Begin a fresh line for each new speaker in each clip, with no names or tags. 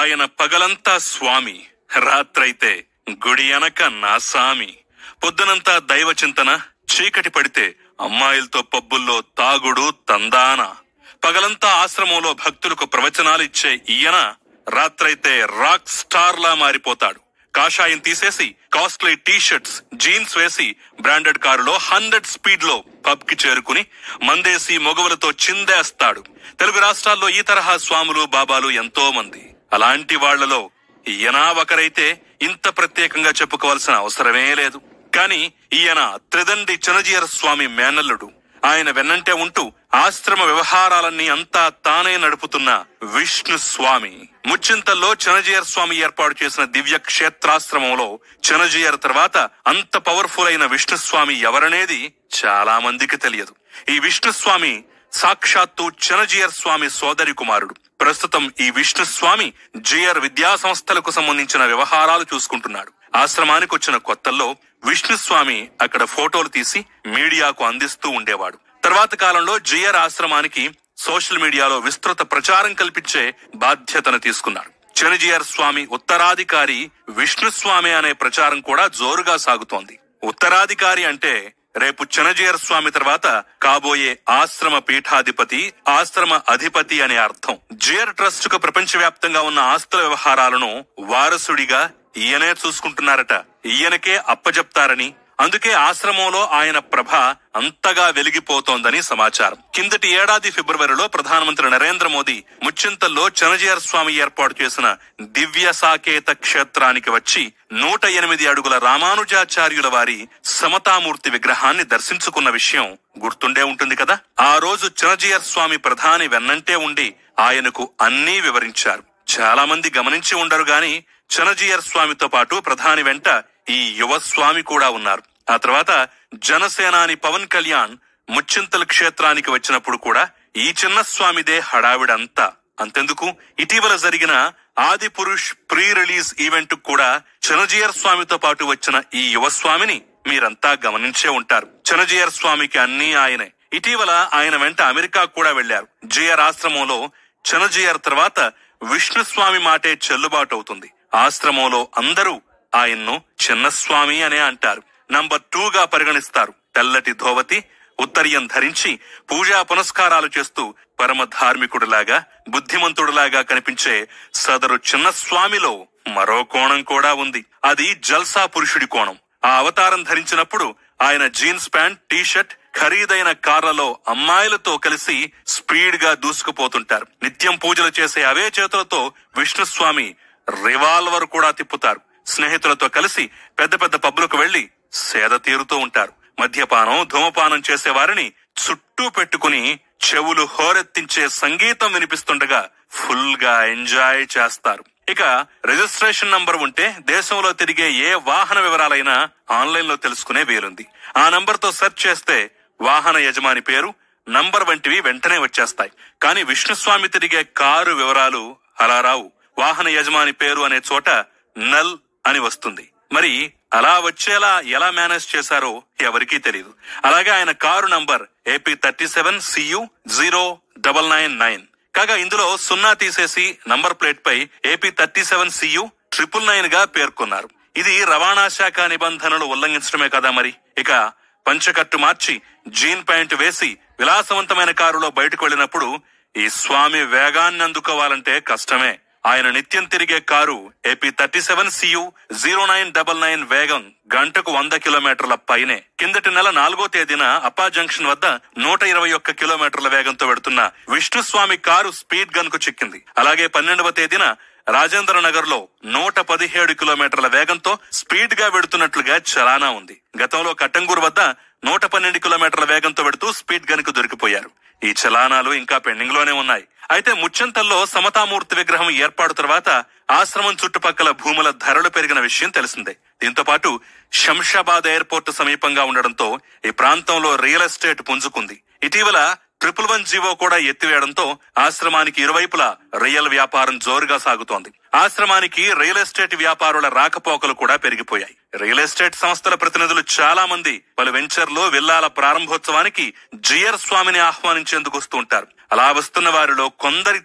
ఆయన పగలంతా స్వామి రాత్రైతే గుడి అనక నా సామి పొద్దునంతా దైవ చింతన చీకటి పడితే అమ్మాయిలతో పబ్బుల్లో తాగుడు తందాన పగలంతా ఆశ్రమంలో భక్తులకు ప్రవచనాలు ఇచ్చే ఈయన రాత్రైతే రాక్ స్టార్ లా మారిపోతాడు కాషాయం తీసేసి కాస్ట్లీ టీ షర్ట్స్ జీన్స్ వేసి బ్రాండెడ్ కారులో హండ్రెడ్ స్పీడ్ లో పబ్ కి చేరుకుని మందేసి మొగవులతో చిందేస్తాడు తెలుగు రాష్ట్రాల్లో ఈ తరహా స్వాములు బాబాలు ఎంతో మంది అలాంటి వాళ్లలో ఈయన ఒకరైతే ఇంత ప్రత్యేకంగా చెప్పుకోవాల్సిన అవసరమే లేదు కాని ఈయన త్రిదండి చనజీయర స్వామి మేనల్లుడు ఆయన వెన్నంటే ఉంటూ ఆశ్రమ వ్యవహారాలన్నీ అంతా తానే నడుపుతున్న విష్ణు స్వామి ముచ్చింతల్లో చనజీయర్ స్వామి ఏర్పాటు చేసిన దివ్య క్షేత్రాశ్రమంలో చనజీయర్ తర్వాత అంత పవర్ఫుల్ అయిన విష్ణు స్వామి ఎవరనేది చాలా మందికి తెలియదు ఈ విష్ణు స్వామి సాక్షాత్తు చనజీయర్ స్వామి సోదరి కుమారుడు ప్రస్తుతం ఈ విష్ణు స్వామి జియర్ విద్యా సంస్థలకు సంబంధించిన వ్యవహారాలు చూసుకుంటున్నాడు ఆశ్రమానికి వచ్చిన కొత్తల్లో విష్ణు స్వామి అక్కడ ఫోటోలు తీసి మీడియాకు అందిస్తూ ఉండేవాడు తర్వాత కాలంలో జియర్ ఆశ్రమానికి సోషల్ మీడియాలో విస్తృత ప్రచారం కల్పించే బాధ్యతను తీసుకున్నాడు చనజియర్ స్వామి ఉత్తరాధికారి విష్ణు స్వామి అనే ప్రచారం కూడా జోరుగా సాగుతోంది ఉత్తరాధికారి అంటే రేపు చనజీయర్ స్వామి తర్వాత కాబోయే ఆశ్రమ పీఠాధిపతి ఆశ్రమ అధిపతి అనే అర్థం జియర్ ట్రస్ట్ కు ప్రపంచవ్యాప్తంగా ఉన్న ఆస్తుల వ్యవహారాలను వారసుడిగా ఈయనే చూసుకుంటున్నారట ఈయనకే అప్పజెప్తారని అందుకే ఆశ్రమంలో ఆయన ప్రభ అంతగా వెలిగిపోతోందని సమాచారం కిందటి ఏడాది ఫిబ్రవరిలో ప్రధానమంత్రి నరేంద్ర మోదీ ముచ్చింతల్లో చనజీయర్ స్వామి ఏర్పాటు చేసిన దివ్య సాకేత క్షేత్రానికి వచ్చి నూట ఎనిమిది అడుగుల రామానుజాచార్యుల వారి సమతామూర్తి విగ్రహాన్ని దర్శించుకున్న విషయం గుర్తుండే ఉంటుంది కదా ఆ రోజు చనజీయర్ స్వామి ప్రధాని వెన్నంటే ఉండి ఆయనకు అన్నీ వివరించారు చాలా మంది గమనించి ఉండరు గాని చనజీయర్ స్వామితో పాటు ప్రధాని వెంట ఈ యువ స్వామి కూడా ఉన్నారు ఆ తర్వాత జనసేనాని పవన్ కళ్యాణ్ ముచ్చింతల క్షేత్రానికి వచ్చినప్పుడు కూడా ఈ చిన్న స్వామిదే హడావిడంతా అంతెందుకు ఇటీవల జరిగిన ఆది పురుష్ ప్రీ రిలీజ్ ఈవెంట్ కూడా చనజీయర్ స్వామితో పాటు వచ్చిన ఈ యువ స్వామిని మీరంతా గమనించే ఉంటారు చనజీయర్ స్వామికి అన్నీ ఆయనే ఇటీవల ఆయన వెంట అమెరికా కూడా వెళ్లారు జియర్ ఆశ్రమంలో చనజీయర్ తర్వాత విష్ణు స్వామి మాటే చెల్లుబాటు అవుతుంది ఆశ్రమంలో అందరూ ఆయన్ను చిన్నస్వామి అనే అంటారు నంబర్ టూ గా పరిగణిస్తారు తెల్లటి ధోవతి ఉత్తరీయం ధరించి పూజా పునస్కారాలు చేస్తూ పరమ ధార్మికుడిలాగా బుద్ధిమంతుడిలాగా కనిపించే సదరు చిన్న స్వామిలో మరో కోణం కూడా ఉంది అది జల్సా పురుషుడి కోణం ఆ అవతారం ధరించినప్పుడు ఆయన జీన్స్ ప్యాంట్ టీ షర్ట్ ఖరీదైన కార్లలో అమ్మాయిలతో కలిసి స్పీడ్ గా దూసుకుపోతుంటారు నిత్యం పూజలు చేసే అవే చేతులతో విష్ణుస్వామి రివాల్వర్ కూడా తిప్పుతారు స్నేహితులతో కలిసి పెద్ద పెద్ద పబ్బులకు వెళ్లి సేద తీరుతూ ఉంటారు మద్యపానం ధూమపానం చేసే వారిని చుట్టూ పెట్టుకుని చెవులు హోరెత్తించే సంగీతం వినిపిస్తుండగా ఫుల్ గా ఎంజాయ్ చేస్తారు ఇక రిజిస్ట్రేషన్ నంబర్ ఉంటే దేశంలో తిరిగే ఏ వాహన వివరాలైనా ఆన్లైన్ లో తెలుసుకునే వీలుంది ఆ నంబర్ తో సెర్చ్ చేస్తే వాహన యజమాని పేరు నంబర్ వంటివి వెంటనే వచ్చేస్తాయి కానీ విష్ణుస్వామి తిరిగే కారు వివరాలు అలా రావు వాహన యజమాని పేరు అనే చోట నల్ అని వస్తుంది మరి అలా వచ్చేలా ఎలా మేనేజ్ చేశారో ఎవరికీ తెలియదు అలాగే ఆయన car number AP thirty seven CU zero double nine nine కాగా ఇందులో సున్నా తీసేసి నంబర్ ప్లేట్ పై AP thirty seven CU triple nine గా పేర్కొన్నారు ఇది రవాణా శాఖ నిబంధనలు ఉల్లంఘించడమే కదా మరి ఇక పంచకట్టు మార్చి జీన్ ప్యాంట్ వేసి విలాసవంతమైన కారులో బయటకు వెళ్ళినప్పుడు ఈ స్వామి వేగాన్ని అందుకోవాలంటే కష్టమే ఆయన నిత్యం తిరిగే car AP thirty seven CU zero nine double nine వేగం గంటకు వంద కిలోమీటర్ల పైనే కిందటి నెల నాలుగో తేదీన అప్పా జంక్షన్ వద్ద నూట ఇరవై ఒక్క కిలోమీటర్ల వేగంతో వెడుతున్న విష్ణుస్వామి కారు స్పీడ్ గన్ కు చిక్కింది అలాగే పన్నెండవ తేదీన రాజేంద్ర నగర్ లో నూట పదిహేడు కిలోమీటర్ల వేగంతో స్పీడ్ గా వెడుతున్నట్లుగా చలానా ఉంది గతంలో కట్టంగూరు వద్ద నూట పన్నెండు కిలోమీటర్ల వేగంతో వెడుతూ స్పీడ్ గన్ కు దొరికిపోయారు ఈ చలానాలు ఇంకా పెండింగ్ లోనే ఉన్నాయి అయితే ముచ్చెంతల్లో సమతామూర్తి విగ్రహం ఏర్పాటు తర్వాత ఆశ్రమం చుట్టుపక్కల భూముల ధరలు పెరిగిన విషయం తెలిసిందే దీంతో పాటు శంషాబాద్ ఎయిర్పోర్ట్ సమీపంగా ఉండడంతో ఈ ప్రాంతంలో రియల్ ఎస్టేట్ పుంజుకుంది ఇటీవల ట్రిపుల్ వన్ జీవో కూడా ఎత్తివేయడంతో ఆశ్రమానికి ఇరువైపులా రియల్ వ్యాపారం జోరుగా సాగుతోంది ఆశ్రమానికి రియల్ ఎస్టేట్ వ్యాపారుల రాకపోకలు కూడా పెరిగిపోయాయి రియల్ ఎస్టేట్ సంస్థల ప్రతినిధులు చాలా మంది పలు వెంచర్లు విల్లాల ప్రారంభోత్సవానికి జియర్ స్వామిని ఆహ్వానించేందుకు వస్తూ ఉంటారు అలా వస్తున్న వారిలో కొందరితో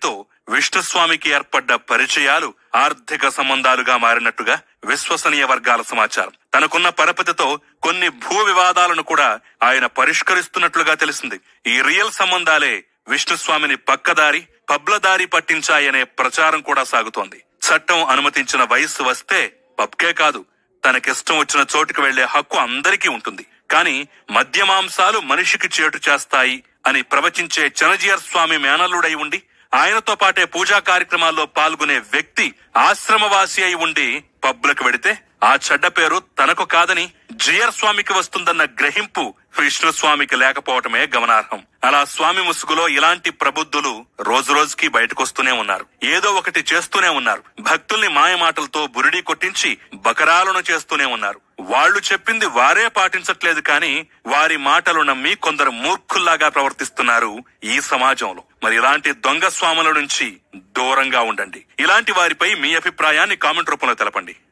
విష్ణుస్వామికి ఏర్పడ్డ పరిచయాలు ఆర్థిక సంబంధాలుగా మారినట్టుగా విశ్వసనీయ వర్గాల సమాచారం తనకున్న పరపతితో కొన్ని భూ వివాదాలను కూడా ఆయన పరిష్కరిస్తున్నట్లుగా తెలిసింది ఈ రియల్ సంబంధాలే విష్ణుస్వామిని పక్కదారి పబ్లదారి పట్టించాయనే ప్రచారం కూడా సాగుతోంది చట్టం అనుమతించిన వయస్సు వస్తే పబ్కే కాదు తనకిష్టం వచ్చిన చోటుకు వెళ్లే హక్కు అందరికీ ఉంటుంది కానీ మద్యమాంసాలు మనిషికి చేటు చేస్తాయి అని ప్రవచించే చనజీయర్ స్వామి మేనల్లుడై ఉండి ఆయనతో పాటే పూజా కార్యక్రమాల్లో పాల్గొనే వ్యక్తి ఆశ్రమవాసి అయి ఉండి పబ్లకు వెడితే ఆ చెడ్డ పేరు తనకు కాదని జియర్ స్వామికి వస్తుందన్న గ్రహింపు విష్ణు స్వామికి లేకపోవటమే గమనార్హం అలా స్వామి ముసుగులో ఇలాంటి ప్రబుద్ధులు రోజు రోజుకి బయటకొస్తూనే ఉన్నారు ఏదో ఒకటి చేస్తూనే ఉన్నారు భక్తుల్ని మాయమాటలతో బురిడి కొట్టించి బకరాలను చేస్తూనే ఉన్నారు వాళ్ళు చెప్పింది వారే పాటించట్లేదు కానీ వారి మాటలు నమ్మి కొందరు మూర్ఖుల్లాగా ప్రవర్తిస్తున్నారు ఈ సమాజంలో మరి ఇలాంటి దొంగ స్వాముల నుంచి దూరంగా ఉండండి ఇలాంటి వారిపై మీ అభిప్రాయాన్ని కామెంట్ రూపంలో తెలపండి